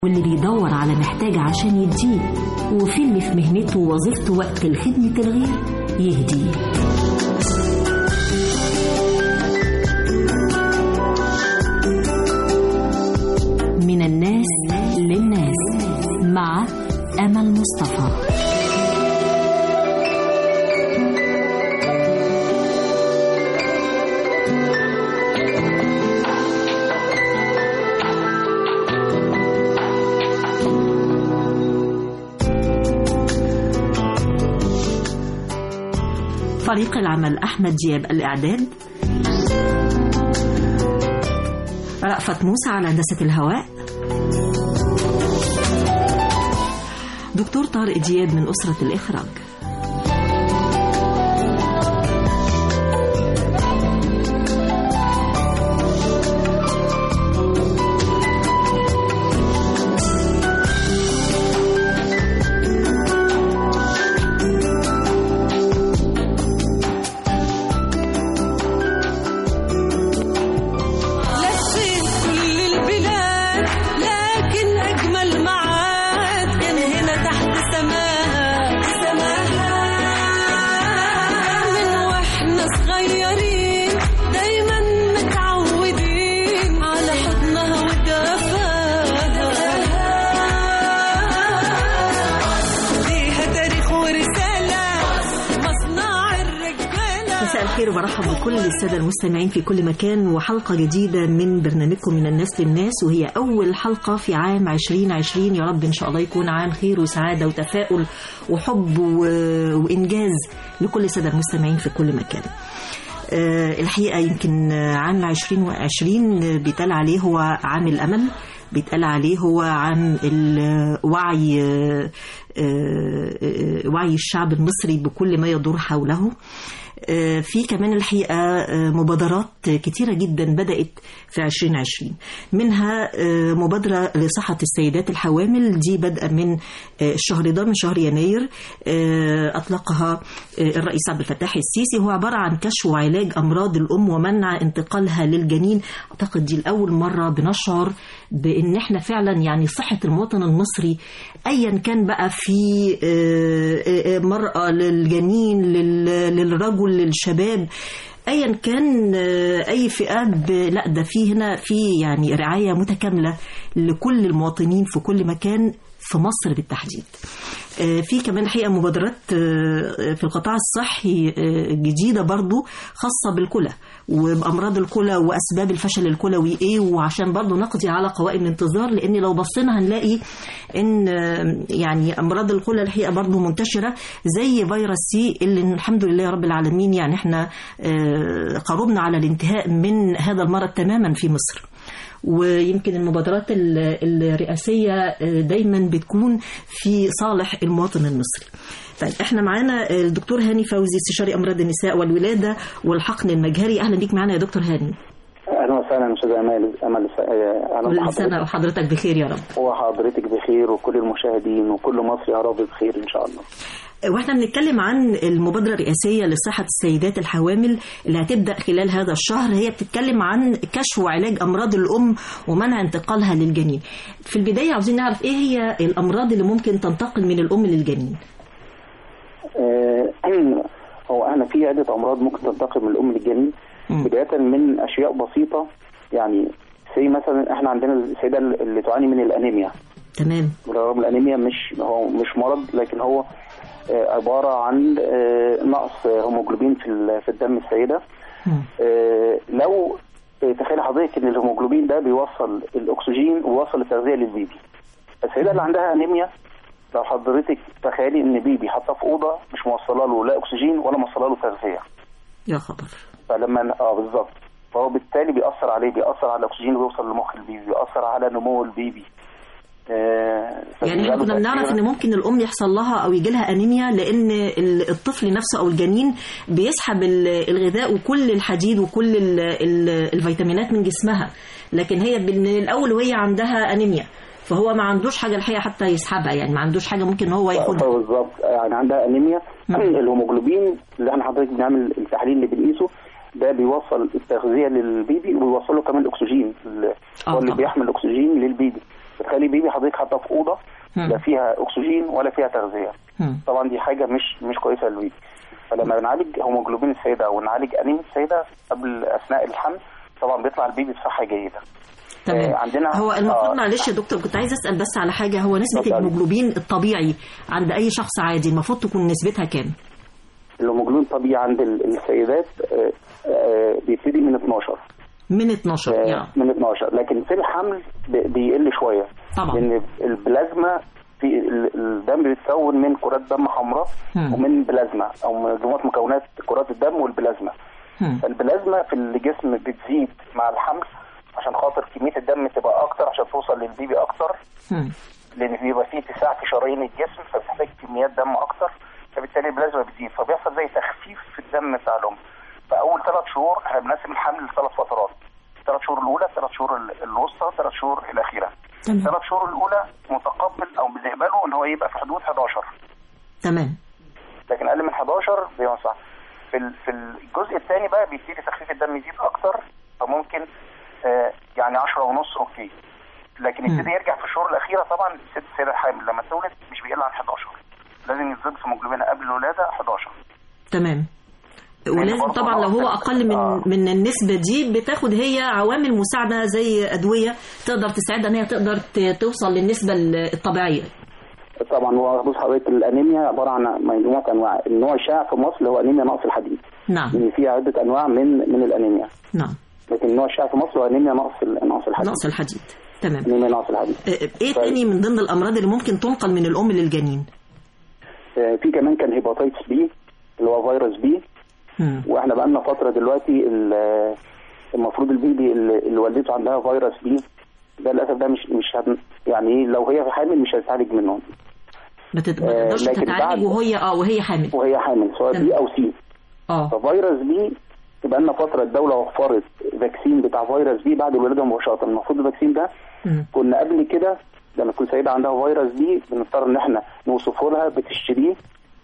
واللي بيدور على محتاج عشان يديه وفي اللي في مهنته ووظيفته وقت الخدمة الغير يهديه من الناس للناس مع أمل مصطفى فريق العمل أحمد دياب الإعداد رأفت موسى على هندسة الهواء دكتور طارق دياب من أسرة الإخراج لفيت كل البلاد لكن أجمل معاد كان هنا تحت سماها سماها من واحنا صغيرين دايما متعودين على حضنها ودفاها ليها تاريخ ورسالة مصنع الرجالة مساء الخير وبرحب بكل السادة المستمعين في كل مكان وحلقة جديدة من برنامجكم من الناس للناس وهي أول حلقة في عام 2020 يا رب إن شاء الله يكون عام خير وسعادة وتفاؤل وحب و- وإنجاز لكل السادة المستمعين في كل مكان آه، الحقيقة يمكن آه، عام 2020 آه، بيتقال عليه هو عام الأمل بيتقال عليه هو عام الوعي آه، آه، آه، وعي الشعب المصري بكل ما يدور حوله آه، في كمان الحقيقة آه، مبادرات كتيرة جدا بدأت في 2020 منها آه، مبادرة لصحة السيدات الحوامل دي بدأ من آه، الشهر ده من شهر يناير آه، أطلقها آه، الرئيس عبد الفتاح السيسي هو عبارة عن كشف وعلاج أمراض الأم ومنع انتقالها للجنين أعتقد دي لأول مرة بنشعر بأن احنا فعلا يعني صحة المواطن المصري أيا كان بقى في آه، آه، آه، مرأة للجنين لل- للرجل للشباب ايا كان آه، اي فئات ب- لا ده في هنا في يعني رعايه متكامله لكل المواطنين في كل مكان في مصر بالتحديد آه، في كمان حقيقه مبادرات آه، في القطاع الصحي آه، جديده برضو خاصه بالكلى وبامراض الكلى واسباب الفشل الكلوي ايه وعشان برضو نقضي على قوائم الانتظار لان لو بصينا هنلاقي ان آه، يعني امراض الكلى الحقيقه برضو منتشره زي فيروس سي اللي الحمد لله رب العالمين يعني احنا آه، قربنا على الانتهاء من هذا المرض تماما في مصر ويمكن المبادرات ال- الرئاسية آه، دايما بتكون في صالح المواطن المصري طيب احنا معانا الدكتور هاني فوزي استشاري امراض النساء والولاده والحقن المجهري اهلا بيك معانا يا دكتور هاني اهلا وسهلا استاذ امال امل اهلا كل بحضرتك سنه وحضرتك بخير يا رب وحضرتك بخير وكل المشاهدين وكل مصر يا رب بخير ان شاء الله واحنا بنتكلم عن المبادرة الرئاسية لصحة السيدات الحوامل اللي هتبدأ خلال هذا الشهر هي بتتكلم عن كشف وعلاج أمراض الأم ومنع انتقالها للجنين في البداية عاوزين نعرف إيه هي الأمراض اللي ممكن تنتقل من الأم للجنين آه، هو انا في عده امراض ممكن تنتقل من الام للجنين مم. بدايه من اشياء بسيطه يعني زي مثلا احنا عندنا السيده اللي تعاني من الانيميا تمام بالرغم من الانيميا مش هو مش مرض لكن هو آه، عباره عن آه، نقص هيموجلوبين في ال- في الدم السيده مم. آه، لو آه، تخيل حضرتك ان الهيموجلوبين ده بيوصل الاكسجين ويوصل التغذيه للبيبي السيده اللي عندها انيميا لو حضرتك تخيلي ان بيبي حاطاه في اوضه مش موصله له لا اكسجين ولا موصله له تغذيه يا خبر فلما اه بالظبط فهو بالتالي بيأثر عليه بيأثر على الاكسجين اللي بيوصل لمخ البيبي بيأثر على نمو البيبي آه، يعني احنا فبيبقى له كنا بنعرف تأثير. ان ممكن الام يحصل لها او يجي لها انيميا لان ال- الطفل نفسه او الجنين بيسحب ال- الغذاء وكل الحديد وكل ال- ال- الفيتامينات من جسمها لكن هي من الاول وهي عندها انيميا فهو ما عندوش حاجه الحقيقه حتى يسحبها يعني ما عندوش حاجه ممكن هو ياخدها بالظبط يعني عندها انيميا مم. الهيموجلوبين اللي احنا حضرتك بنعمل التحليل اللي بنقيسه ده بيوصل التغذيه للبيبي وبيوصل له كمان الاكسجين ال- آه هو اللي طبعا. بيحمل الاكسجين للبيبي تخلي بيبي حضرتك حاطه في اوضه مم. لا فيها اكسجين ولا فيها تغذيه مم. طبعا دي حاجه مش مش كويسه للبيبي فلما بنعالج هيموجلوبين السيده او نعالج انيميا السيده قبل اثناء الحمل طبعا بيطلع البيبي بصحه جيده تمام آه، عندنا- هو المفروض آه. معلش يا دكتور كنت عايز اسال بس على حاجه هو نسبه اتفضلي. الهيموجلوبين الطبيعي عند اي شخص عادي المفروض تكون نسبتها كام الهيموجلوبين الطبيعي عند ال- السيدات آه، آه، بيبتدي من 12 من 12 آه، يعني من 12 لكن في الحمل بي- بيقل شويه طبعا. لان البلازما في ال- الدم بيتكون من كرات دم حمراء مم. ومن بلازما او مجموعه مكونات كرات الدم والبلازما مم. فالبلازما في الجسم بتزيد مع الحمل عشان خاطر كميه الدم تبقى اكتر عشان توصل للبيبي اكتر مم. لان بيبقى فيه اتساع في شرايين الجسم فبتحتاج كميات دم اكتر فبالتالي البلازما بتزيد فبيحصل زي تخفيف في الدم بتاع الام فاول ثلاث شهور احنا بنقسم الحمل لثلاث فترات ثلاث شهور الاولى ثلاث شهور ال- الوسطى ثلاث شهور الاخيره تمام ثلاث شهور الاولى متقبل او بنقبله ان هو يبقى في حدود 11 تمام لكن اقل من 11 بيبقى صح في ال- في الجزء الثاني بقى بيبتدي تخفيف الدم يزيد اكتر فممكن آه يعني 10 ونص اوكي لكن مم. يبتدي يرجع في الشهور الاخيره طبعا الست السيده الحامل لما تولد مش بيقل عن 11 لازم يتظبط في هيموجلوبين قبل الولاده 11 تمام ولازم برضه طبعا لو هو نقطة- اقل من آه. من النسبه دي بتاخد هي عوامل مساعده زي ادويه تقدر تساعدها ان هي تقدر ت- توصل للنسبه ال- الطبيعيه طبعا هو بص حضرتك الانيميا عباره عن مجموعه انواع النوع الشائع في مصر اللي هو انيميا نقص الحديد نعم لان فيها عده انواع من من الانيميا نعم لكن النوع الشائع في مصر هو انيميا نقص ال- نقص الحديد نقص الحديد تمام انيميا نقص الحديد آه، ايه طيب. تاني من ضمن الامراض اللي ممكن تنقل من الام للجنين آه، في كمان كان هيباتيتس بي اللي هو فيروس بي مم. واحنا بقى لنا فتره دلوقتي ال- المفروض البيبي اللي اللي والدته عندها فيروس بي ده للاسف ده مش مش هت- يعني ايه لو هي حامل مش هتتعالج منه ما تت- ما آه، تقدرش لكن تتعالج بعد- وهي اه وهي حامل وهي حامل سواء تمام. بي او سي اه ففيروس بي بقى لنا فتره الدوله وفرت فاكسين بتاع فيروس بي بعد الولاده مباشره المفروض الفاكسين ده مم. كنا قبل كده لما تكون سيده عندها فيروس بي بنضطر ان احنا نوصفه لها بتشتريه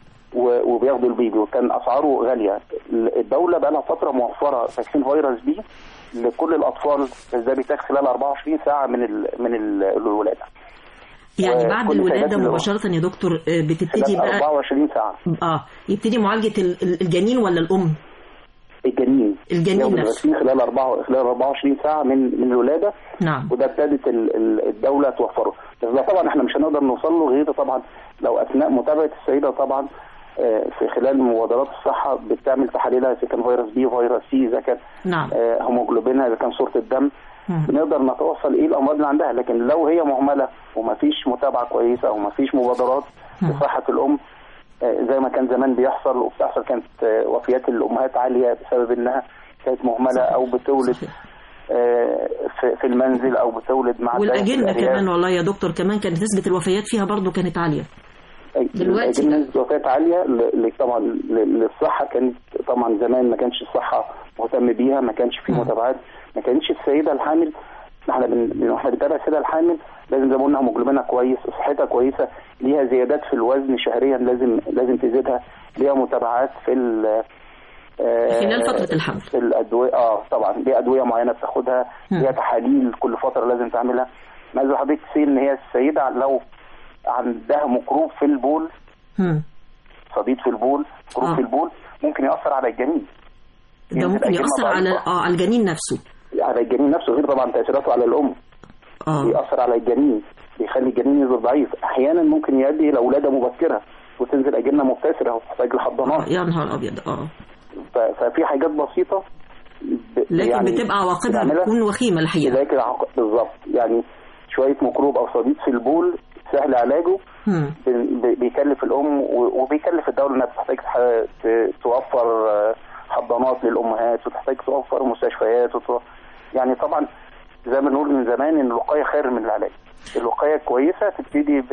و- وبياخدوا البيبي وكان اسعاره غاليه الدوله بقى لها فتره موفره فاكسين فيروس بي لكل الاطفال بس ده بيتاخد خلال 24 ساعه من ال من ال الولاده يعني وكل بعد سيدات الولاده اللي هو- مباشره يا دكتور آه، بتبتدي خلال بقى 24 ساعه اه يبتدي معالجه ال- ال- الجنين ولا الام الجنين الجنين ياخد نفسه. الفاكسين خلال 4 خلال 24 ساعه من من الولاده نعم وده ابتدت ال- ال- الدوله توفره بس ده طبعا احنا مش هنقدر نوصل له غير طبعا لو اثناء متابعه السيده طبعا آه، في خلال مبادرات الصحه بتعمل تحاليلها اذا كان فيروس بي فيروس سي اذا كان نعم آه، هيموجلوبينها اذا كان صوره الدم مم. بنقدر نتوصل ايه الامراض اللي عندها لكن لو هي مهمله ومفيش متابعه كويسه او مفيش مبادرات مم. لصحه الام آه، زي ما كان زمان بيحصل وبتحصل كانت آه، وفيات الامهات عاليه بسبب انها كانت مهمله صحيح. او بتولد صحيح. آه، في في المنزل او بتولد مع الداية في والاجنه الأرياف. كمان والله يا دكتور كمان كانت نسبه الوفيات فيها برضو كانت عاليه دلوقتي الأجنة نسبة وفيات عالية ل- ل- طبعا ل- للصحة كانت طبعا زمان ما كانش الصحة مهتم بيها ما كانش في مم. متابعات ما كانش السيدة الحامل احنا بن... احنا بنتابع السيدة الحامل لازم زي ما قلنا هيموجلوبينها كويس صحتها كويسة ليها زيادات في الوزن شهريا لازم لازم تزيدها ليها متابعات في ال آه، خلال فترة الحمل. في الأدوية اه طبعا ليها أدوية معينة بتاخدها مم. ليها تحاليل كل فترة لازم تعملها أنا عايز حضرتك تسير إن هي السيدة لو عندها ميكروب في البول مم. صديد في البول ميكروب آه. في البول ممكن يأثر على الجنين ده يعني ممكن الأجنة ياثر على ضعيفة. اه على الجنين نفسه على الجنين نفسه غير طبعا تأثيراته على الأم اه بيأثر على الجنين بيخلي الجنين يظهر ضعيف أحيانا ممكن يؤدي إلى ولادة مبكرة وتنزل أجنة مبتسرة وتحتاج لحضانات يا نهار ابيض اه ف- ففي حاجات بسيطة ب- لكن يعني بتبقى عواقبها بنعملها بتكون وخيمه الحقيقه زي كده عق- بالظبط يعني شوية ميكروب أو صديد في البول سهل علاجه مم. ب- ب- بيكلف الام و- وبيكلف الدوله انها بتحتاج تح- ت- توفر آه، حضانات للامهات وتحتاج توفر مستشفيات وتو... يعني طبعا زي ما نقول من زمان ان الوقايه خير من العلاج الوقايه كويسه تبتدي بال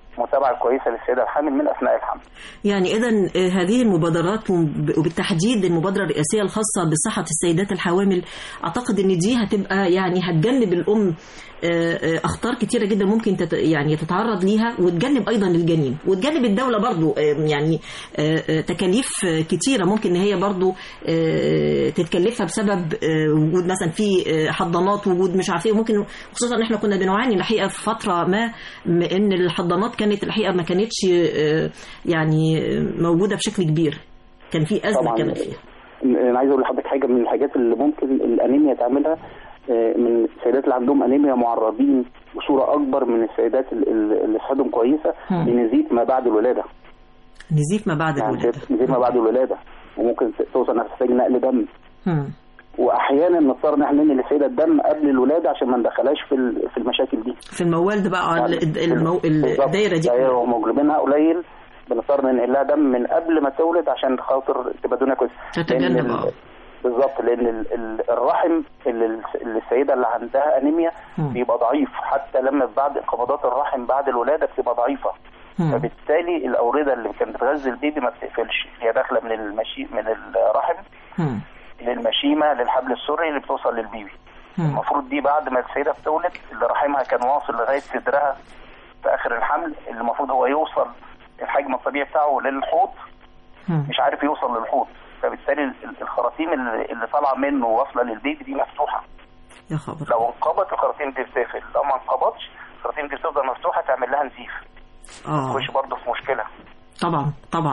المتابعه الكويسه للسيده الحامل من اثناء الحمل يعني اذا هذه المبادرات وب- وبالتحديد المبادره الرئاسيه الخاصه بصحه السيدات الحوامل اعتقد ان دي هتبقى يعني هتجنب الام آه، آه، اخطار كتيره جدا ممكن تت يعني تتعرض ليها وتجنب ايضا الجنين وتجنب الدوله برضو آه، يعني آه، آه، تكاليف آه، كتيره ممكن ان هي برضو آه، تتكلفها بسبب آه، وجود مثلا في آه، حضانات وجود مش عارف ايه ممكن خصوصا ان احنا كنا بنعاني الحقيقه في فتره ما م- ان الحضانات كانت الحقيقه ما كانتش آه، يعني آه، موجوده بشكل كبير كان في ازمه طبعاً. كمان فيها انا عايز اقول لحضرتك حاجه من الحاجات اللي ممكن الانيميا تعملها آه، من السيدات اللي عندهم انيميا معرضين بصوره اكبر من السيدات ال- ال- اللي صحتهم كويسه مم. لنزيف ما بعد الولاده نزيف ما بعد يعني الولاده نزيف ما بعد الولاده وممكن توصل انها تحتاج نقل دم مم. واحيانا نضطر ان احنا ننقل السيده الدم قبل الولاده عشان ما ندخلهاش في ال- في المشاكل دي في الموال ده بقى يعني ال- المو... بالظبط. الدايره دي دايره وهيموجلوبينها قليل بنضطر ننقل لها دم من قبل ما تولد عشان خاطر تبقى الدنيا كويسه تتجنب، لأن ال- آه. بالظبط لان ال- ال- الرحم اللي الس- اللي السيده اللي عندها انيميا مم. بيبقى ضعيف حتى لما بعد انقباضات الرحم بعد الولاده بتبقى ضعيفه مم. فبالتالي الاورده اللي كانت بتغذي البيبي ما بتقفلش هي داخله من المشي من الرحم مم. للمشيمه للحبل السري اللي بتوصل للبيبي مم. المفروض دي بعد ما السيده بتولد اللي رحمها كان واصل لغايه صدرها في اخر الحمل اللي المفروض هو يوصل الحجم الطبيعي بتاعه للحوض مم. مش عارف يوصل للحوض فبالتالي ال- ال- الخراطيم اللي اللي طالعه منه واصله للبيبي دي مفتوحه يا خبر لو انقبض الخراطيم دي بتقفل لو ما انقبضش الخراطيم دي بتفضل مفتوحه تعمل لها نزيف اه تخش برضه في مشكله طبعا طبعا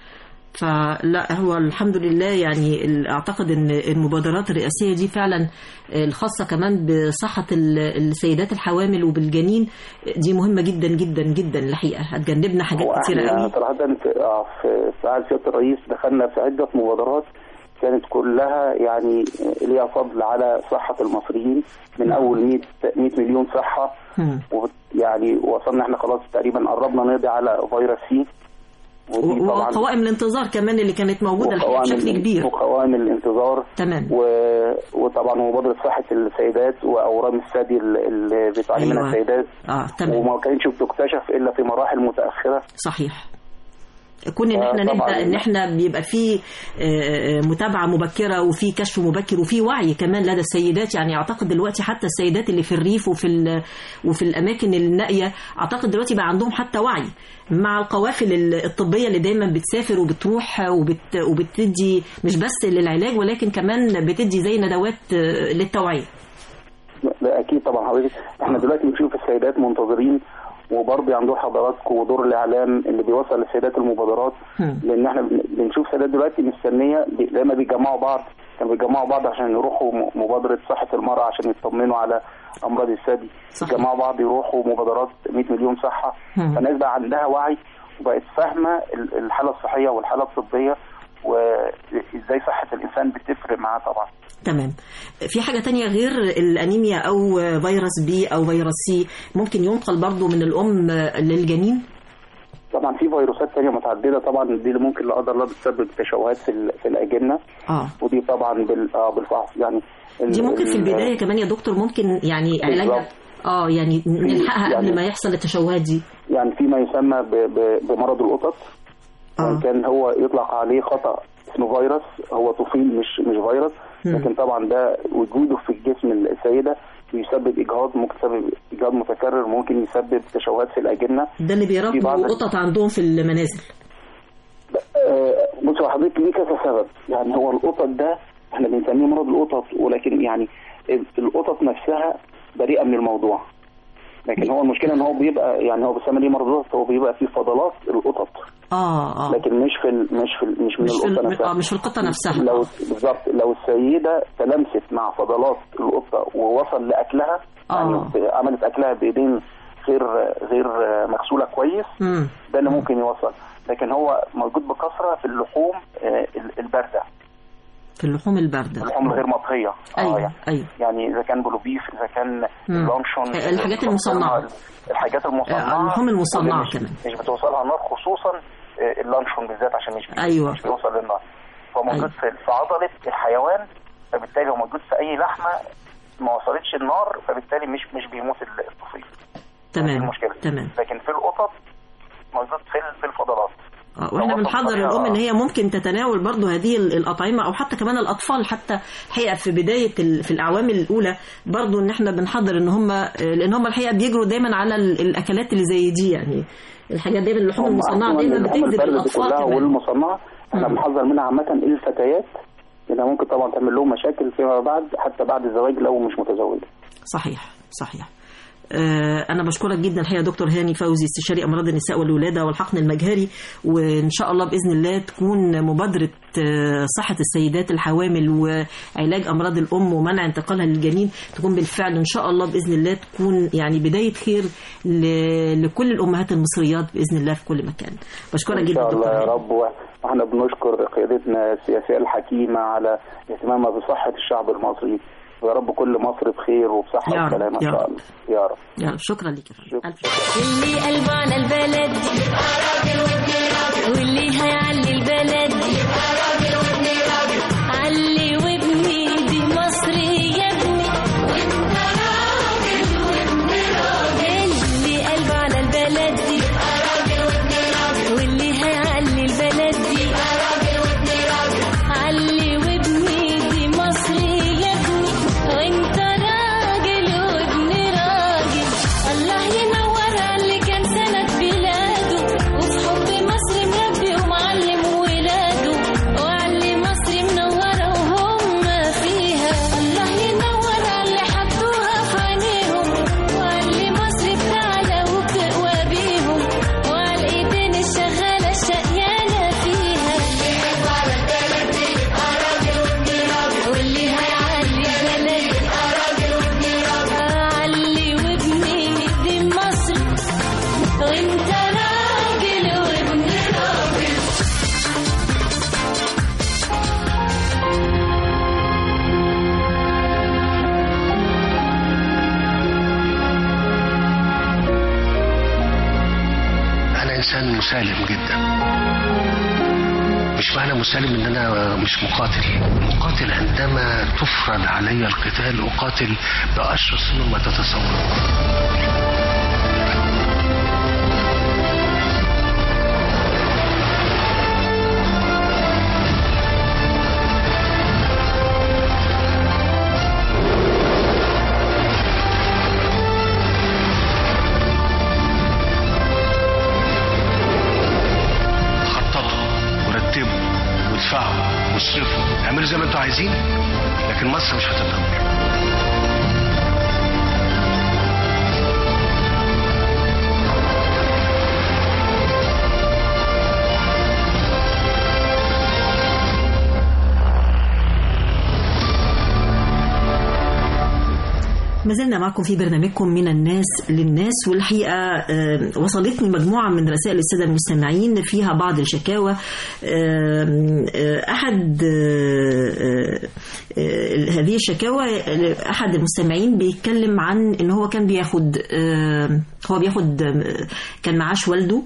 فلا هو الحمد لله يعني ال- اعتقد ان المبادرات الرئاسيه دي فعلا الخاصه كمان بصحه ال- السيدات الحوامل وبالجنين دي مهمه جدا جدا جدا الحقيقه هتجنبنا حاجات كتيره واحنا قوي صراحه في آه، في سعاده سياده الرئيس دخلنا في عده مبادرات كانت كلها يعني ليها فضل علىصحه المصريين من اول 100 100 مليون صحه مم. يعني وصلنا احنا خلاص تقريبا قربنا نقضي على فيروس سي ودي طبعا وقوائم الانتظار كمان اللي كانت موجوده الحقيقه وقوائم- بشكل كبير وقوائم الانتظار تمام و... وطبعا مبادره صحه السيدات واورام الثدي اللي بتعاني منها أيوة. السيدات اه تمام وما كانتش بتكتشف الا في مراحل متاخره صحيح كون ان آه، احنا طبعاً. نبدا ان احنا بيبقى في آه، متابعه مبكره وفي كشف مبكر وفي وعي كمان لدى السيدات يعني اعتقد دلوقتي حتى السيدات اللي في الريف وفي ال- وفي الاماكن النائيه اعتقد دلوقتي بقى عندهم حتى وعي مع القوافل ال- الطبيه اللي دايما بتسافر وبتروح وبت وبتدي مش بس للعلاج ولكن كمان بتدي زي ندوات آه، للتوعيه لا اكيد طبعا حضرتك احنا دلوقتي بنشوف السيدات منتظرين وبرضه عندهم حضراتكم ودور الاعلام اللي بيوصل للسيدات المبادرات هم. لان احنا بن- بنشوف سيدات دلوقتي مستنيه بي- لما بيجمعوا بعض كانوا بيجمعوا بعض عشان يروحوا م- مبادره صحه المراه عشان يطمنوا على امراض الثدي صحيح. يجمعوا بعض يروحوا مبادرات 100 مليون صحه هم. فالناس بقى عندها وعي وبقت فاهمه ال- الحاله الصحيه والحاله الطبيه وازاي صحه الانسان بتفرق معاه طبعا تمام في حاجة تانية غير الأنيميا أو فيروس بي أو فيروس سي ممكن ينقل برضو من الأم للجنين طبعا في فيروسات تانية متعددة طبعا دي اللي ممكن لا قدر الله بتسبب تشوهات في, ال- في الأجنة اه ودي طبعا بال آه بالفحص يعني ال- دي ممكن في ال- البداية كمان يا دكتور ممكن يعني علاجها بالظبط. اه يعني نلحقها قبل يعني- ما يحصل التشوهات دي يعني في ما يسمى ب- ب- بمرض القطط اه وان كان هو يطلق عليه خطأ اسمه فيروس هو طفيل مش مش فيروس مم. لكن طبعا ده وجوده في الجسم السيدة بيسبب إجهاض ممكن يسبب إجهاض متكرر ممكن يسبب تشوهات في الأجنة ده اللي في بعض بيربوا ال- قطط عندهم في المنازل آه، بص يا حضرتك ليه كذا سبب يعني هو القطط ده احنا بنسميه مرض القطط ولكن يعني القطط نفسها بريئه من الموضوع لكن هو المشكله ان هو بيبقى يعني هو بيسمى ليه مرض القطط هو بيبقى فيه فضلات القطط اه اه لكن مش في ال- مش في ال- مش من مش في القطه ال- نفسها اه مش في القطة نفسها لو آه. بالظبط لو السيده تلمست مع فضلات القطه ووصل لاكلها يعني آه. عملت اكلها بايدين غير غير مغسوله كويس مم. ده اللي ممكن يوصل لكن هو موجود بكثره في اللحوم آه، ال- البارده في اللحوم الباردة اللحوم الغير مطهيه أيوة، يعني أيوة. يعني اذا كان بلوبيف اذا كان مم. لانشون آه، الحاجات المصنعة. الحاجات المصنعه آه، اللحوم المصنعة اللي مش- كمان. مش بتوصلها النار خصوصا آه، اللانشون بالذات عشان مش بي- أيوة. مش بيوصل للنار هو موجود أيوة. في في عضله الحيوان فبالتالي هو موجود في اي لحمه ما وصلتش النار فبالتالي مش مش بيموت ال- الطفيل دي تمام المشكله تمام لكن في القطط موجود في في الفضلات آه، واحنا وصل بنحضر طريقة- الام ان هي ممكن تتناول برضو هذه ال- الاطعمه او حتى كمان الاطفال حتى الحقيقه في بدايه ال- في الاعوام الاولى برضو ان احنا بنحضر ان هم لان هم الحقيقه بيجروا دايما على ال- الاكلات اللي زي دي يعني الحاجات دايما اللحوم هم المصنعه أصلاً دايما اللحوم بتجذب البلدي الاطفال كلها كمان والمصنعه احنا مم. بنحذر منها عامه الفتيات لانها ممكن طبعا تعمل لهم مشاكل فيما بعد حتى بعد الزواج لو مش متزوجه صحيح صحيح آه، أنا بشكرك جدا الحقيقة دكتور هاني فوزي استشاري أمراض النساء والولادة والحقن المجهري وإن شاء الله بإذن الله تكون مبادرة آه، صحة السيدات الحوامل وعلاج أمراض الأم ومنع انتقالها للجنين تكون بالفعل إن شاء الله بإذن الله تكون يعني بداية خير ل- لكل الأمهات المصريات بإذن الله في كل مكان بشكرك ان جدا شاء الله دكتور يا هاني. رب واحنا بنشكر قيادتنا السياسيه الحكيمه على اهتمامها بصحه الشعب المصري ويا رب كل مصر بخير وبصحه يا رب، وسلامه ان يا شاء رب. الله يا رب يا رب شكرا لك يا فندم ألف شكر. اللي قلبه على البلد واللي هيعلي البلد علي وابني دي مصر يا ابني اللي قلبه على البلد واللي هيعلي البلد دي علي وابني دي مصر يا ابني وانت راجل وابن راجل الله ينور اللي كان سند بلاده وفي حب مصر مربي ومعلم ولاده وعلي مصر منورة وهم فيها الله ينور اللي حطوها في عينيهم وعلي مصر بتعلى وبتقوى بيهم وعلى الايدين الشغالة الشقيانة فيها واللي هيعلي البلد علي وابني دي مصر وانت راجل وابن راجل انا انسان مسالم جدا مش معنى مسالم ان انا مش مقاتل مقاتل عندما تفرض علي القتال اقاتل باشرس مما تتصور خططوا ورتبوا وادفعوا واصرفوا اعملوا زي ما انتوا عايزين لكن مصر مش هتتدمر ما زلنا معكم في برنامجكم من الناس للناس والحقيقة آه، وصلتني مجموعة من رسائل السادة المستمعين فيها بعض الشكاوى آه، آه، أحد آه، آه، آه، هذه الشكاوى آه، أحد المستمعين بيتكلم عن إن هو كان بياخد آه، هو بياخد آه، كان معاش والده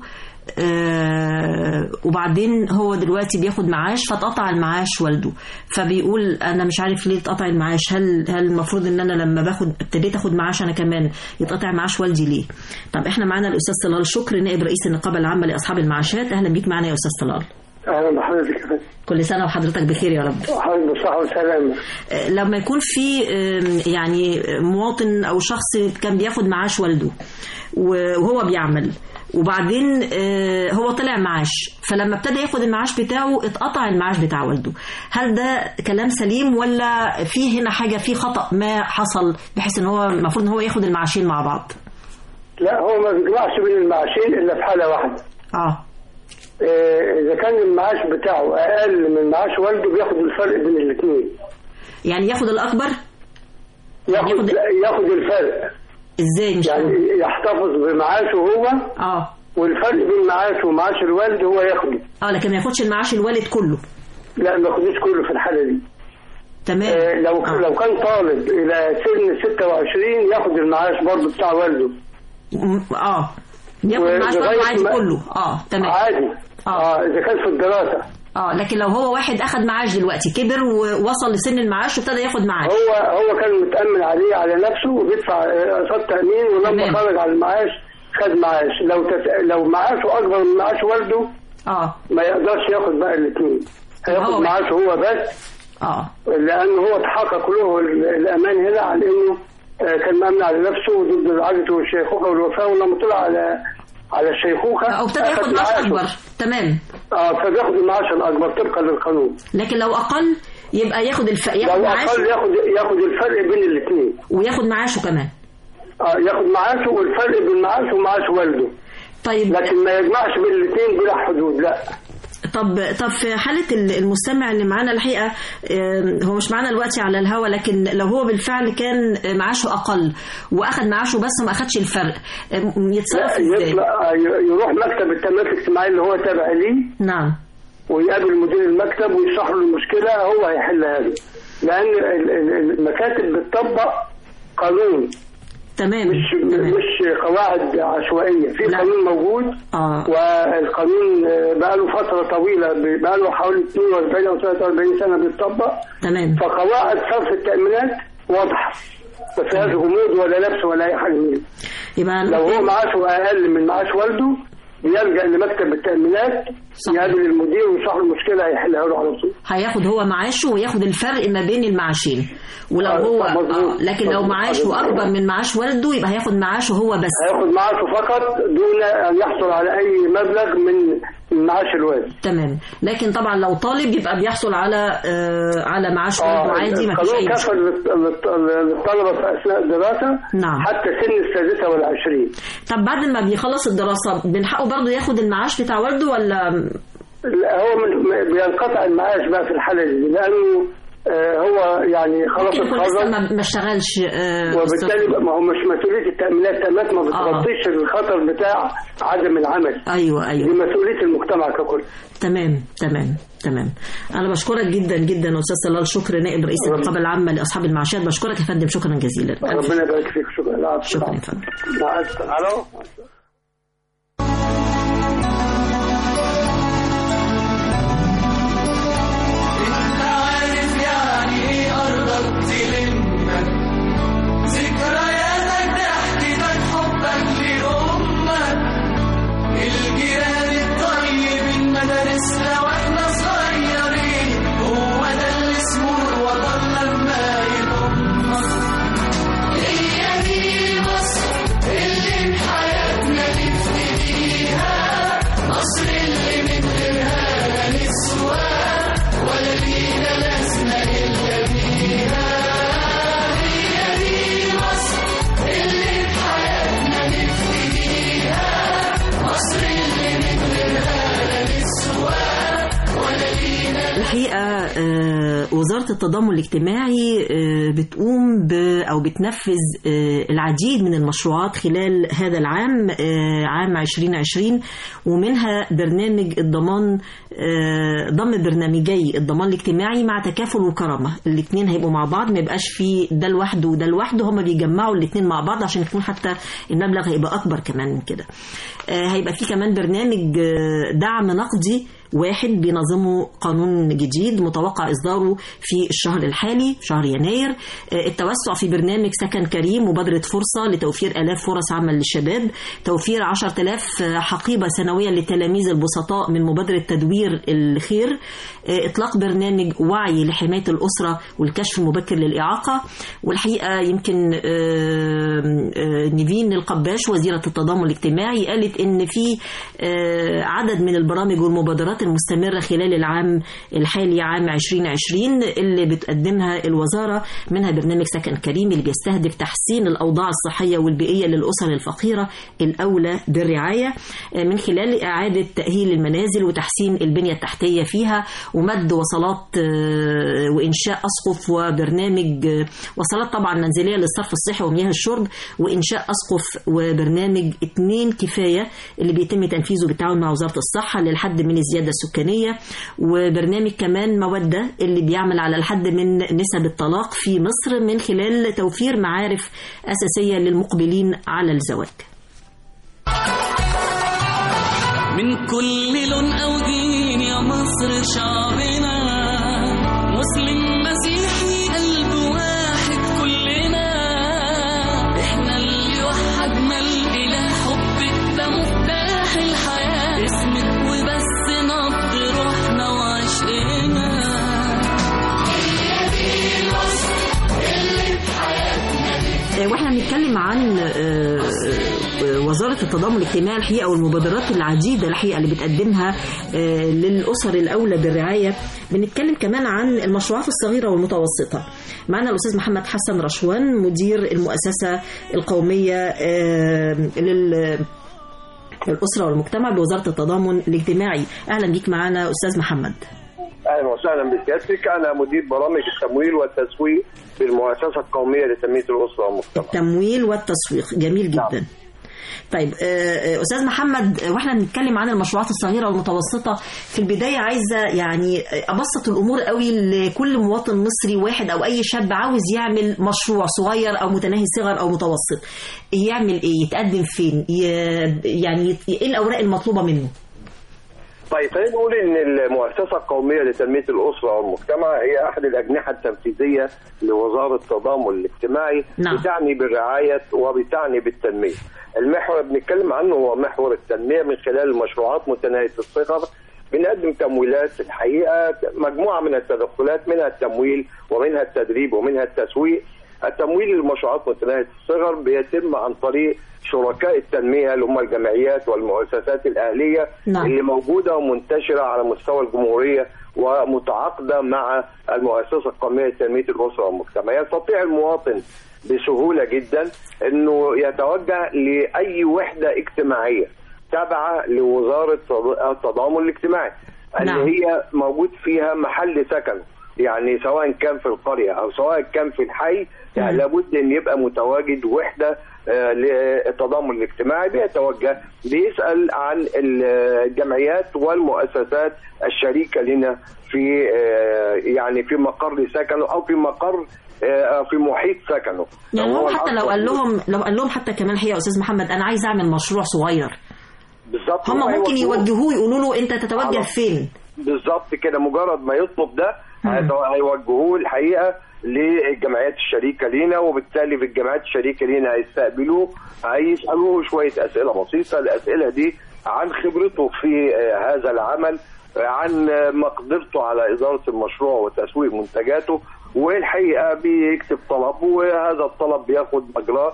آه وبعدين هو دلوقتي بياخد معاش فاتقطع المعاش والده فبيقول انا مش عارف ليه اتقطع المعاش هل هل المفروض ان انا لما باخد ابتديت اخد معاش انا كمان يتقطع معاش والدي ليه طب احنا معانا الاستاذ طلال شكر نائب رئيس النقابه العامه لاصحاب المعاشات اهلا بيك معانا يا استاذ طلال اهلا بحضرتك يا فندم كل سنه وحضرتك بخير يا رب حضرتك بصحة وسلامة آه، لما يكون في آم، يعني مواطن او شخص كان بياخد معاش والده وهو بيعمل وبعدين آه، هو طلع معاش فلما ابتدى ياخد المعاش بتاعه اتقطع المعاش بتاع والده هل ده كلام سليم ولا في هنا حاجه في خطا ما حصل بحيث ان هو المفروض ان هو ياخد المعاشين مع بعض لا هو ما بيجمعش بين المعاشين الا في حالة واحدة اه آه، اذا كان المعاش بتاعه اقل من معاش والده بياخد الفرق بين الاثنين يعني ياخد الاكبر ياخد ياخد- ياخد الفرق ازاي مش يعني فاهم يحتفظ بمعاشه هو اه والفرق بين معاشه ومعاش الوالد هو ياخده اه لكن ما ياخدش المعاش الوالد كله لا ما ياخدوش كله في الحالة دي تمام آه، لو آه. لو كان طالب الى سن 26 ياخد المعاش برضه بتاع والده م- اه ياخد معاش برضه ولغاية عادي ما- كله اه تمام عادي آه. اه اذا كان في الدراسة اه لكن لو هو واحد اخد معاش دلوقتي كبر ووصل لسن المعاش وابتدى ياخد معاش هو هو كان متأمن عليه على نفسه وبيدفع اقساط تأمين تمام. ولما خرج على المعاش خد معاش لو تس... لو معاشه اكبر من معاش والده اه ما يقدرش ياخد بقى الاثنين هو- هياخد معاشه هو بس اه لان هو تحقق له ال- الامان هنا على انه آه، كان مأمن على نفسه ضد العجز والشيخوخه والوفاه ولما طلع على على الشيخوخه او ابتدى ياخد أخد معاش معاشه. اكبر تمام اه فبياخد المعاش الاكبر طبقا للقانون لكن لو اقل يبقى ياخد الف... ياخد لو معاشه اقل ياخد ياخد الفرق بين الاثنين وياخد معاشه كمان اه ياخد معاشه والفرق بين معاشه ومعاش والده طيب لكن ما يجمعش بين الاثنين بلا حدود لا طب طب في حالة ال- المستمع اللي معانا الحقيقة آم، هو مش معانا دلوقتي على الهوا لكن لو هو بالفعل كان معاشه أقل وأخد معاشه بس ما أخدش الفرق آم، يتصرف لا إزاي؟ يطلع آه، يروح مكتب التنميه الاجتماعيه اللي هو تابع ليه نعم ويقابل مدير المكتب ويشرح له المشكله هو هيحلها له لان ال- ال- المكاتب بتطبق قانون تمام مش تمام مش قواعد عشوائيه في لا. قانون موجود آه والقانون آه، بقاله فتره طويله ب- بقاله حوالي 42 او 43 سنه بيتطبق تمام فقواعد صرف التامينات واضحه ما فيهاش غموض ولا لبس ولا اي حاجه من دي. يبقى لو هو معاشه اقل من معاش والده بيلجا لمكتب التامينات صح. يقابل المدير ويشرح له المشكله هيحلها له على طول هياخد هو معاشه وياخد الفرق ما بين المعاشين ولو آه، هو مظبوط. آه لكن لو مظبوط. معاشه أكبر من معاش والده يبقى هياخد معاشه هو بس هياخد معاشه فقط دون ان يحصل على اي مبلغ من من معاش الوالد تمام لكن طبعا لو طالب يبقى بيحصل على آه على معاش والده عادي ما فيش القانون أي مشكلة كفل للط- للط- للطلبه في اثناء الدراسه نعم. حتى سن السادسه والعشرين طب بعد ما بيخلص الدراسة من حقه برضه ياخد المعاش بتاع والده ولا لا، هو من من- بينقطع المعاش بقى في الحاله دي لانه آه، هو يعني خلاص ممكن يكون لسه اتخرج ما ما اشتغلش آه، وبالتالي بقى- ما هو مش مسؤوليه التامينات التامينات ما بتغطيش الخطر بتاع عدم العمل ايوه دي ايوه مسؤوليه المجتمع ككل تمام تمام تمام انا بشكرك جدا جدا استاذ صلال شكر نائب رئيس النقابه العامه لاصحاب المعاشات بشكرك يا فندم شكرا جزيلا ألف ربنا يبارك فيك شكرا لا، شكرا يا فندم مع السلامه الو انت عارف يعني ايه ارضك تلمك ذكرياتك ضحكتك حبك لامك الجيران الطيبين مدارسنا واحنا صغيرين هو ده اللي اسمه الوطن لما يضمك هي دي مصر اللي بحياتنا نفتديها مصر اللي من غيرها لا نسوى ولا لينا لازمة إلا بيها هي دي مصر اللي بحياتنا نفتديها مصر اللي من غيرها لا نسوى ولا لينا الحقيقة آه، وزارة التضامن الاجتماعي آه، بتقوم ب أو بتنفذ آه، العديد من المشروعات خلال هذا العام آه، عام 2020 ومنها برنامج الضمان آه، ضم برنامجي الضمان الاجتماعي مع تكافل وكرامة الاثنين هيبقوا مع بعض ما يبقاش في ده لوحده وده لوحده هما بيجمعوا الاثنين مع بعض عشان يكون حتى المبلغ هيبقى أكبر كمان من كده آه، هيبقى في كمان برنامج آه، دعم نقدي واحد بينظمه قانون جديد متوقع إصداره في الشهر الحالي شهر يناير آه، التوسع في برنامج سكن كريم مبادرة فرصة لتوفير آلاف فرص عمل للشباب توفير 10000 حقيبة سنوية للتلاميذ البسطاء من مبادرة تدوير الخير آه، إطلاق برنامج وعي لحماية الأسرة والكشف المبكر للإعاقة والحقيقة يمكن آه، آه، نيفين القباش وزيرة التضامن الاجتماعي قالت إن في آه، عدد من البرامج والمبادرات المستمرة خلال العام الحالي عام 2020 اللي بتقدمها الوزارة منها برنامج سكن كريم اللي بيستهدف تحسين الأوضاع الصحية والبيئية للأسر الفقيرة الأولى بالرعاية آه، من خلال إعادة تأهيل المنازل وتحسين البنية التحتية فيها ومد وصلات آه، وإنشاء أسقف وبرنامج آه، وصلات طبعا منزلية للصرف الصحي ومياه الشرب وإنشاء أسقف وبرنامج اتنين كفاية اللي بيتم تنفيذه بالتعاون مع وزارة الصحة للحد من الزيادة السكانية وبرنامج كمان مودة اللي بيعمل على الحد من نسب الطلاق في مصر من خلال توفير معارف أساسية للمقبلين على الزواج من كل لون أو دين يا مصر شعبنا مسلم مسيحي قلب واحد كلنا احنا اللي وحدنا الإله حب بنتكلم عن آه، آه، وزارة التضامن الاجتماعي الحقيقة والمبادرات العديدة الحقيقة اللي بتقدمها آه، للأسر الأولى بالرعاية بنتكلم كمان عن المشروعات الصغيرة والمتوسطة معنا الأستاذ محمد حسن رشوان مدير المؤسسة القومية آه، لل الأسرة والمجتمع بوزارة التضامن الاجتماعي أهلا بيك معنا أستاذ محمد اهلا وسهلا بسيادتك انا مدير برامج التمويل والتسويق بالمؤسسه القوميه لتنميه الاسره والمجتمع التمويل والتسويق جميل جدا نعم. طيب آه، آه، استاذ محمد آه، واحنا بنتكلم عن المشروعات الصغيره والمتوسطه في البدايه عايزه يعني آه، ابسط الامور قوي لكل مواطن مصري واحد او اي شاب عاوز يعمل مشروع صغير او متناهي صغر او متوسط يعمل ايه يتقدم فين ي- يعني ايه الاوراق المطلوبه منه طيب خلينا نقول ان المؤسسه القوميه لتنميه الاسره والمجتمع هي احد الاجنحه التنفيذيه لوزاره التضامن الاجتماعي نعم. بتعني بالرعايه وبتعني بالتنميه. المحور اللي بنتكلم عنه هو محور التنميه من خلال المشروعات متناهيه الصغر بنقدم تمويلات الحقيقه مجموعه من التدخلات منها التمويل ومنها التدريب ومنها التسويق. التمويل للمشروعات متناهيه الصغر بيتم عن طريق شركاء التنميه اللي هم الجمعيات والمؤسسات الاهليه نعم. اللي موجوده ومنتشره على مستوى الجمهوريه ومتعاقده مع المؤسسه القوميه لتنميه الاسره والمجتمع يستطيع المواطن بسهوله جدا انه يتوجه لاي وحده اجتماعيه تابعه لوزاره التضامن الاجتماعي نعم. اللي هي موجود فيها محل سكن يعني سواء كان في القريه او سواء كان في الحي يعني مم. لابد ان يبقى متواجد وحده آه، للتضامن الاجتماعي بيتوجه بيسال عن الجمعيات والمؤسسات الشريكه لنا في آه، يعني في مقر سكنه او في مقر آه، في محيط سكنه يعني هو هو حتى لو الأكبر قال لهم لو قال لهم حتى كمان الحقيقه يا استاذ محمد انا عايز اعمل مشروع صغير بالظبط هم هو ممكن يوجهوه. يوجهوه يقولوا له انت تتوجه على- فين بالظبط كده مجرد ما يطلب ده مم. هيتو- هيوجهوه الحقيقه للجمعيات الشريكه لينا وبالتالي في الجمعيات الشريكه لينا هيستقبلوه هيسالوه شويه اسئله بسيطه الاسئله دي عن خبرته في آه، هذا العمل آه، عن آه، مقدرته على اداره المشروع وتسويق منتجاته والحقيقه بيكتب طلب وهذا الطلب بياخد مجراه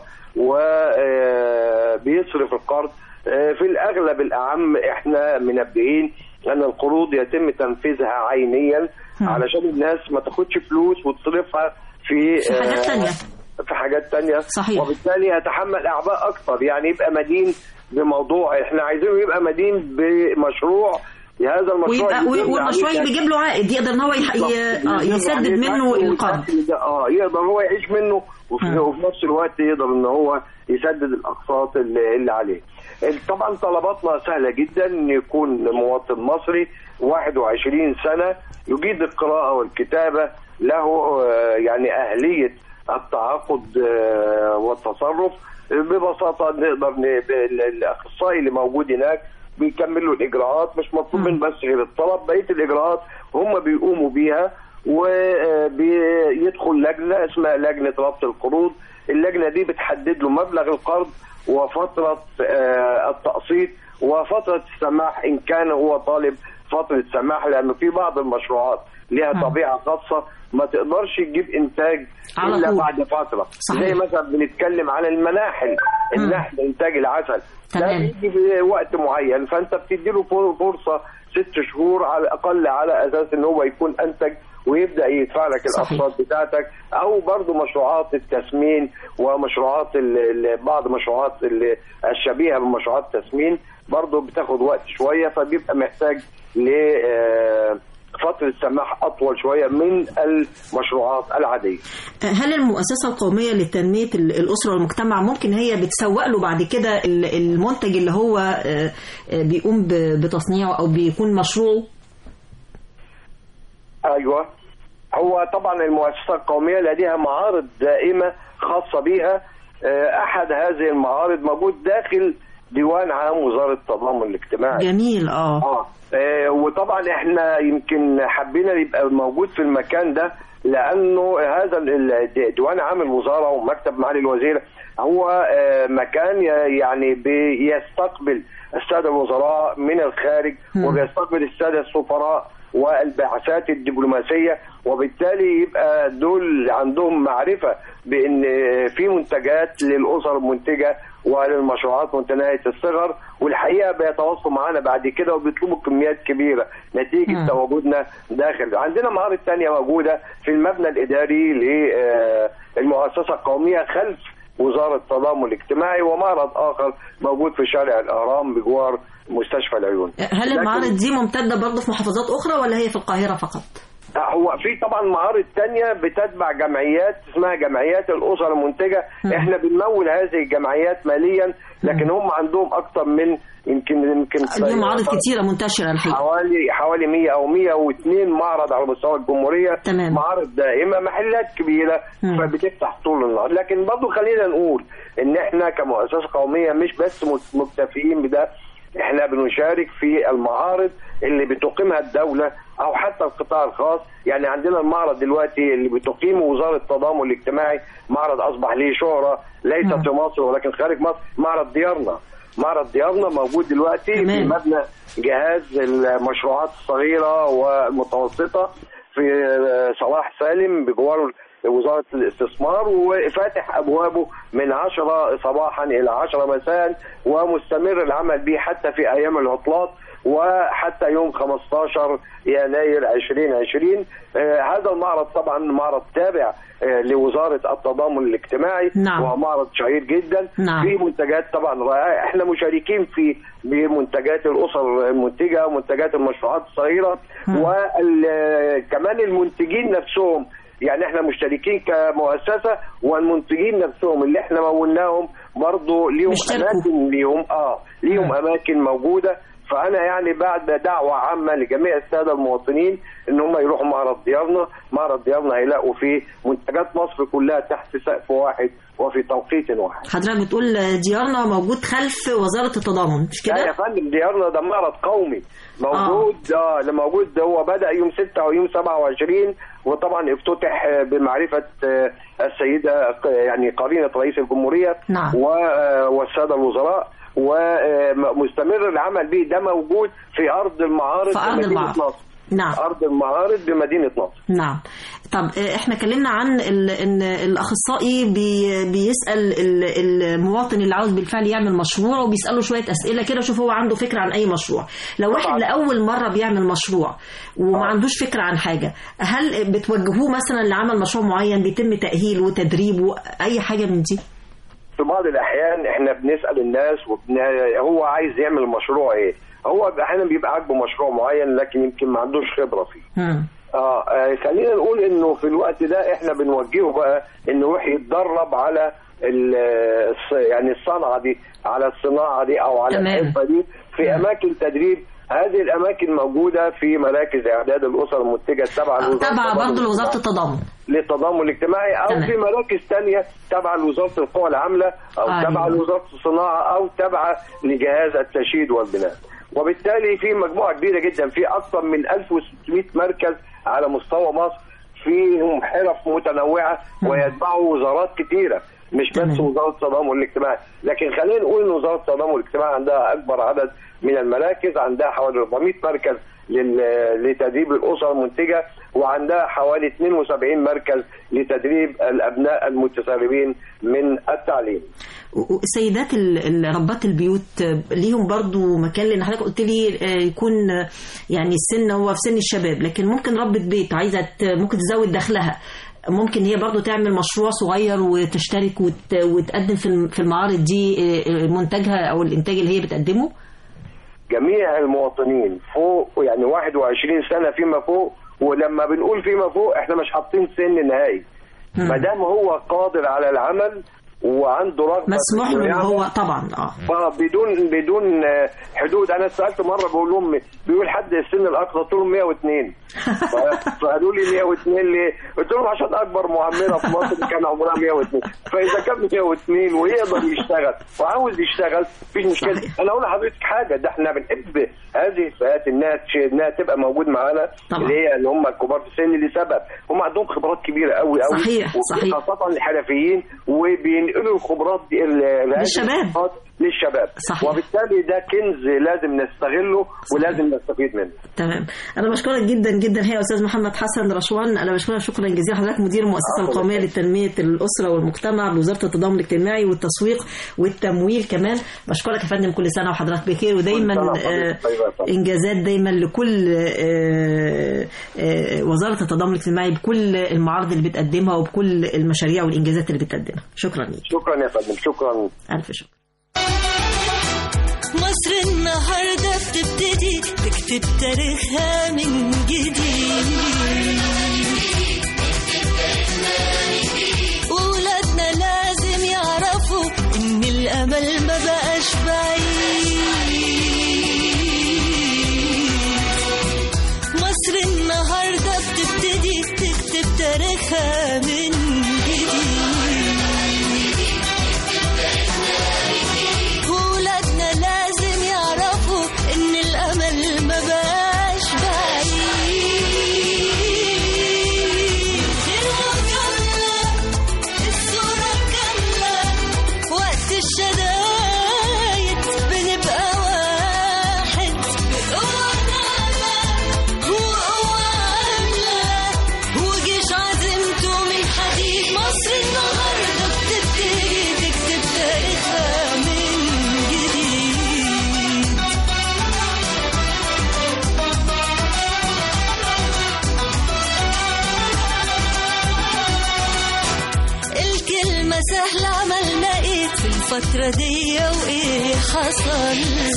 وبيصرف القرض آه، في الاغلب الاعم احنا منبهين ان القروض يتم تنفيذها عينيا مم. علشان الناس ما تاخدش فلوس وتصرفها في في حاجات آه، تانية. في حاجات تانية صحيح. وبالتالي يتحمل اعباء اكتر يعني يبقى مدين بموضوع احنا عايزينه يبقى مدين بمشروع هذا المشروع ويبقى يدل والمشروع عليه بيجيب له عائد يقدر ان هو يح... ي... آه يدل يسدد عليه منه دخل القرض والدخل ده اه يقدر هو يعيش منه وفي, مم. وفي نفس الوقت يقدر ان هو يسدد الاقساط اللي, اللي عليه. طبعا طلباتنا سهله جدا ان يكون مواطن مصري 21 سنه يجيد القراءه والكتابه له آه، يعني اهليه التعاقد آه، والتصرف ببساطه نقدر ن- ب- الاخصائي اللي موجود هناك بيكمل له الاجراءات مش مطلوب من بس غير الطلب بقيه الاجراءات هم بيقوموا بيها وبيدخل لجنه اسمها لجنه ربط القروض اللجنه دي بتحدد له مبلغ القرض وفتره آه، التقسيط وفتره السماح ان كان هو طالب فتره سماح لانه في بعض المشروعات لها مم. طبيعه خاصه ما تقدرش تجيب انتاج على الا طول. بعد فتره صحيح. زي مثلا بنتكلم على المناحل مم. النحل انتاج العسل ده تمام. بيجي بوقت معين فانت بتدي له فرصه ست شهور على الاقل على اساس ان هو يكون انتج ويبدا يدفع لك صحيح. الاقساط بتاعتك او برضه مشروعات التسمين ومشروعات ال- ال- بعض مشروعات ال- الشبيهه بمشروعات التسمين برضه بتاخد وقت شويه فبيبقى محتاج ل آه، فتره سماح اطول شويه من المشروعات العاديه. هل المؤسسة القومية لتنمية ال- الأسرة والمجتمع ممكن هي بتسوق له بعد كده ال- المنتج اللي هو آه، آه، بيقوم ب- بتصنيعه أو بيكون مشروعه ايوه هو طبعا المؤسسه القوميه لديها معارض دائمه خاصه بها آه، احد هذه المعارض موجود داخل ديوان عام وزاره التضامن الاجتماعي جميل اه اه آه، وطبعا احنا يمكن حبينا يبقى موجود في المكان ده لانه هذا ال- ال- ديوان عام الوزاره ومكتب معالي الوزير هو آه، مكان ي- يعني بيستقبل الساده الوزراء من الخارج مم. وبيستقبل الساده السفراء والبعثات الدبلوماسيه وبالتالي يبقى دول عندهم معرفه بان في منتجات للاسر المنتجه وللمشروعات متناهيه الصغر والحقيقه بيتواصلوا معانا بعد كده وبيطلبوا كميات كبيره نتيجه مم. تواجدنا داخل عندنا معارض تانية موجوده في المبنى الاداري للمؤسسه القوميه خلف وزاره التضامن الاجتماعي ومعرض اخر موجود في شارع الاهرام بجوار مستشفى العيون هل لكن- المعارض دي ممتده برضه في محافظات اخرى ولا هي في القاهره فقط؟ هو في طبعا معارض تانية بتتبع جمعيات اسمها جمعيات الاسر المنتجه مم. احنا بنمول هذه الجمعيات ماليا لكن هم عندهم اكتر من يمكن يمكن ليهم معارض كتيره منتشره الحقيقه حوالي حوالي 100 او 102 معرض على مستوى الجمهوريه تمام. معارض دائمه محلات كبيره مم. فبتفتح طول النهار لكن برضه خلينا نقول ان احنا كمؤسسه قوميه مش بس مت- مكتفيين بده احنا بنشارك في المعارض اللي بتقيمها الدوله او حتى القطاع الخاص يعني عندنا المعرض دلوقتي اللي بتقيمه وزاره التضامن الاجتماعي معرض اصبح ليه شهره ليست مم. في مصر ولكن خارج مصر معرض ديارنا معرض ديارنا موجود دلوقتي في تمام. مبنى جهاز المشروعات الصغيره والمتوسطه في صلاح سالم بجوار وزاره الاستثمار وفاتح ابوابه من 10 صباحا الى 10 مساء ومستمر العمل به حتى في ايام العطلات وحتى يوم 15 يناير 2020 آه هذا المعرض طبعا معرض تابع آه لوزاره التضامن الاجتماعي نعم. وهو معرض شهير جدا نعم. في منتجات طبعا رائعه احنا مشاركين في بمنتجات الاسر المنتجه ومنتجات المشروعات الصغيره وكمان المنتجين نفسهم يعني احنا مشتركين كمؤسسه والمنتجين نفسهم اللي احنا مولناهم برضه ليهم بيشتركوا. اماكن ليهم اه ليهم مم. اماكن موجوده فانا يعني بعد دعوه عامه لجميع الساده المواطنين ان هم يروحوا معرض ديارنا معرض ديارنا هيلاقوا فيه منتجات مصر كلها تحت سقف واحد وفي توقيت واحد حضرتك بتقول ديارنا موجود خلف وزاره التضامن مش لا يا كده؟ فندم ديارنا ده معرض قومي موجود اه, اللي موجود ده هو بدا يوم 6 ويوم 27 وطبعا افتتح آه، بمعرفه آه، السيده ق- يعني قرينه رئيس الجمهوريه نعم. و- آه، والساده الوزراء ومستمر العمل به ده موجود في ارض المعارض في أرض بمدينة المعارض. نصر نعم ارض المعارض بمدينه نصر نعم طب آه، احنا اتكلمنا عن ال- ان الاخصائي بي بيسال ال- المواطن اللي عاوز بالفعل يعمل مشروع وبيساله شويه اسئله كده شوف هو عنده فكره عن اي مشروع لو واحد طبعاً. لاول مره بيعمل مشروع وما آه. عندوش فكره عن حاجه هل بتوجهوه مثلا لعمل مشروع معين بيتم تاهيله وتدريبه اي حاجه من دي في بعض الاحيان احنا بنسال الناس وبن... هو عايز يعمل مشروع ايه هو احيانا بيبقى عاجبه مشروع معين لكن يمكن ما عندوش خبره فيه مم. اه آه، خلينا نقول انه في الوقت ده احنا بنوجهه بقى انه يروح يتدرب على ال- الص- يعني الصنعه دي على الصناعه دي او على تمام. الحرفه دي في اماكن تدريب هذه الاماكن موجوده في مراكز اعداد الاسر المنتجه التابعه لوزاره تابعه التضامن برضه لوزاره الاجتماعي. التضامن للتضامن الاجتماعي او تمام. في مراكز تانية تابعه لوزاره القوى العامله او أيوة. تابعه لوزاره الصناعه او تابعه لجهاز التشييد والبناء وبالتالي في مجموعه كبيره جدا في اكثر من 1600 مركز على مستوى مصر فيهم حرف متنوعه مم. ويتبعوا وزارات كتيره مش بس تمام. وزاره التضامن الاجتماعي لكن خلينا نقول ان وزاره التضامن الاجتماعي عندها اكبر عدد من المراكز عندها حوالي 400 مركز لل- لتدريب الاسر المنتجه وعندها حوالي 72 مركز لتدريب الابناء المتسربين من التعليم سيدات ال- ال- ربات البيوت آه، ليهم برضو مكان لان حضرتك قلت لي آه، يكون آه، يعني السن هو في سن الشباب لكن ممكن ربة بيت عايزه ت- ممكن تزود دخلها ممكن هي برضو تعمل مشروع صغير وتشترك وت- وتقدم في الم- في المعارض دي آه، آه، منتجها او الانتاج اللي هي بتقدمه جميع المواطنين فوق يعني 21 سنه فيما فوق ولما بنقول فيما فوق احنا مش حاطين سن نهائي مم. ما دام هو قادر على العمل وعنده رغبه مسموح في له إنه ان هو يعمل، طبعا اه فبدون بدون آه، حدود انا سالت مره بقول لهم بيقول حد السن الاقصى قلت لهم 102 ف- فقالوا لي 102 ليه؟ قلت لهم عشان اكبر معمره في مصر كان عمرها 102 فاذا كان 102 ويقدر يشتغل وعاوز يشتغل مفيش مشكله صحيح. انا اقول لحضرتك حاجه ده احنا بنحب هذه الفئات انها تش- انها تبقى موجود معانا طبعا. اللي هي اللي هم الكبار في السن لسبب هم عندهم خبرات كبيره قوي قوي صحيح، صحيح. خاصه الحرفيين وبينقلوا الخبرات دي ال- لهذه للشباب. الخبرات للشباب صحيح. وبالتالي ده كنز لازم نستغله ولازم نستفيد منه تمام انا بشكرك جدا جدا هي استاذ محمد حسن رشوان انا بشكرك شكرا جزيلا حضرتك مدير المؤسسه عفواً. القوميه لتنميه الاسره والمجتمع بوزاره التضامن الاجتماعي والتسويق والتمويل كمان بشكرك يا فندم كل سنه وحضرتك بخير ودايما كل سنة آه، وحضرتك طيبة يا فندم. انجازات دايما لكل آه، آه، وزاره التضامن الاجتماعي بكل المعارض اللي بتقدمها وبكل المشاريع والانجازات اللي بتقدمها شكرا ليك شكرا يا فندم شكرا الف شكر مصر النهاردة بتبتدي تكتب تاريخها من جديد ولادنا لازم يعرفوا إن الأمل ما بقاش بعيد مصر النهاردة بتبتدي تكتب تاريخها من جديد ولادنا لازم يعرفوا ان الامل ما بقاش بعيد المجاملة الصورة كاملة وقت الشدايد بنبقى واحد بقوة نعمة وقوة عاملة وجيش عزيمته من حديد مصر النهاردة بتبتدي تكتب تاريخها من جديد الكلمة سهلة عملنا ايه في الفترة دي وايه حصل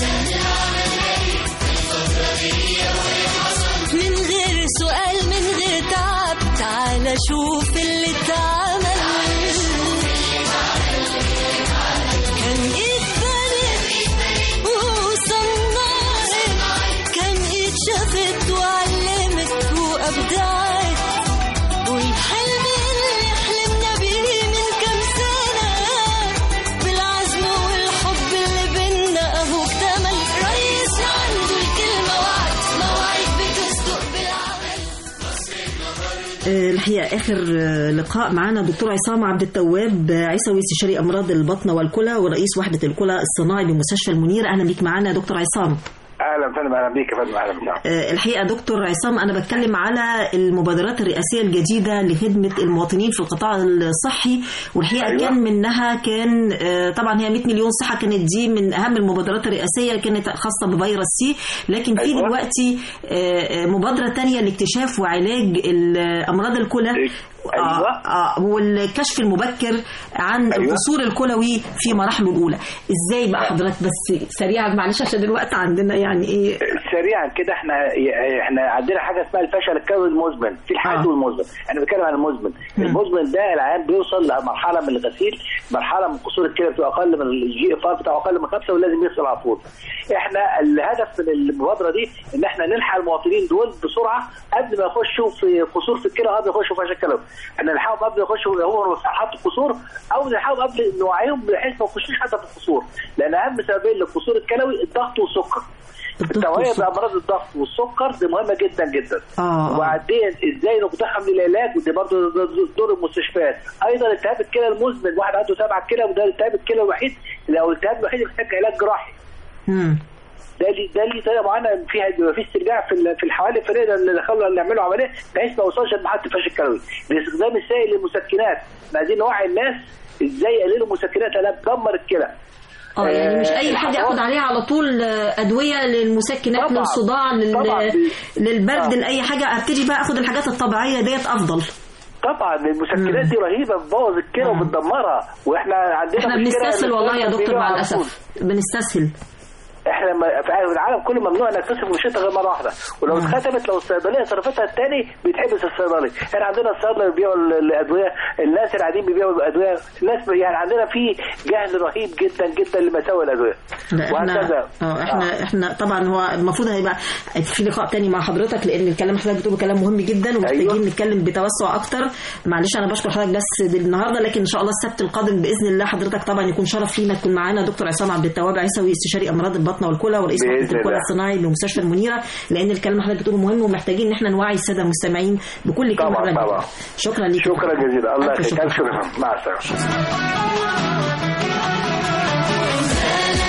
من غير سؤال من غير تعب تعال شوف اللي اتعمل كان ايد بنت وصنعت كان ايد شافت وعلمت وابدعت والحلم اللي حلمنا بيه من كام سنة بالعزم والحب اللي بينا اهو اكتمل رئيس عنده الكلمة وعد مواعيد بتصدق بالعمل آه، الحقيقه اخر آه، لقاء معنا دكتور عصام عبد التواب آه، عيسوي استشاري امراض البطن والكلى ورئيس وحده الكلى الصناعي بمستشفى المنير اهلا بيك معانا يا دكتور عصام اهلا فندم اهلا بيك يا فندم اهلا بيك آه، الحقيقه دكتور عصام انا بتكلم على المبادرات الرئاسيه الجديده لخدمه المواطنين في القطاع الصحي والحقيقه أيوة. أيوة. كان منها كان آه، طبعا هي 100 مليون صحه كانت دي من اهم المبادرات الرئاسيه كانت خاصه بفيروس سي لكن في أيوة. دلوقتي آه، آه، مبادره تانية لاكتشاف وعلاج ال- امراض الكلى أيوة. آه آه والكشف المبكر عن أيوة. أيوة. القصور الكلوي في مراحله الاولى ازاي بقى حضرتك بس سريعا معلش عشان الوقت عندنا يعني ايه سريعا كده احنا احنا عندنا حاجه اسمها الفشل الكلوي المزمن في الحاد آه. والمزمن احنا بنتكلم عن المزمن مم. المزمن ده العيان بيوصل لمرحله من الغسيل مرحله من قصور الكلى بتبقى اقل من الجي اف ار بتاعه اقل من خمسه ولازم يغسل على طول احنا الهدف من المبادره دي ان احنا نلحق المواطنين دول بسرعه قبل ما يخشوا في قصور في الكلى قبل ما يخشوا في فشل كلوي احنا نلحقهم قبل ما يخشوا هو حط القصور او نلحقهم قبل نوعيهم بحيث ما يخشوش حتى في القصور لان اهم سببين للقصور الكلوي الضغط والسكر الضغط التوعيه والسكر. بامراض الضغط والسكر دي مهمه جدا جدا آه، آه. وبعدين ازاي نقتحم للعلاج ودي برضه دور المستشفيات ايضا التهاب الكلى المزمن واحد عنده سبعه كلى وده التهاب الكلى الوحيد لو الالتهاب الوحيد اللي محتاج علاج جراحي مم. ده ليه ده ليه طريقه معينه فيها بيبقى في استرجاع في ال- في الحوالي الفريده اللي دخلوا اللي يعملوا عمليه بحيث ما يوصلش لمرحله الفشل الكلوي باستخدام السائل للمسكنات احنا عايزين نوعي الناس ازاي يقللوا مسكنات لانها بتدمر الكلى اه يعني مش آه، اي حد ياخد عليها على طول آه، ادويه للمسكنات طبعاً. للصداع لل... طبعاً. للبرد آه. لاي حاجه ابتدي بقى اخد الحاجات الطبيعيه ديت افضل طبعا المسكنات دي رهيبه بتبوظ الكلى مم. وبتدمرها واحنا عندنا احنا مشكلة بنستسهل إن والله يا الناس دكتور مع بيبيعوا على طول. الاسف بنستسهل احنا ما- في العالم كله ممنوع انك تصرف روشته غير مره واحده ولو مم. اتختمت لو الصيدليه صرفتها الثاني بيتحبس الصيدلي احنا عندنا الصيدله بيبيعوا ال- الادويه الناس اللي قاعدين بيبيعوا الادويه الناس ب- يعني عندنا في جهل رهيب جدا جدا لمساوئ الادويه لا احنا وهكذا. اه احنا آه. احنا طبعا هو المفروض هيبقى في لقاء تاني مع حضرتك لان الكلام حضرتك بتقوله كلام مهم جدا ومحتاجين أيوة. نتكلم بتوسع اكتر معلش انا بشكر حضرتك بس النهارده لكن ان شاء الله السبت القادم باذن الله حضرتك طبعا يكون شرف لينا تكون معانا دكتور عصام عبد التواب عيسوي استشاري امراض البطن والكلى ورئيس بإذن وحده الكلى الله. الصناعي بمستشفى المنيره لان الكلام حضرتك بتقوله مهم ومحتاجين ان احنا نوعي الساده المستمعين بكل كلمه طبعاً، حضرتك طبعاً. بتقولها. شكرا ليك شكرا جزيلا الله ألف يخليك شكر. الف شكر مع السلامه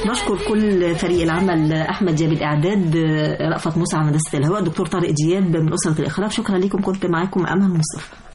نشكر كل فريق العمل احمد جاب الاعداد رأفت موسى على هندسه الهواء دكتور طارق دياب من اسره الاخراج شكرا لكم كنت معاكم امل مصطفى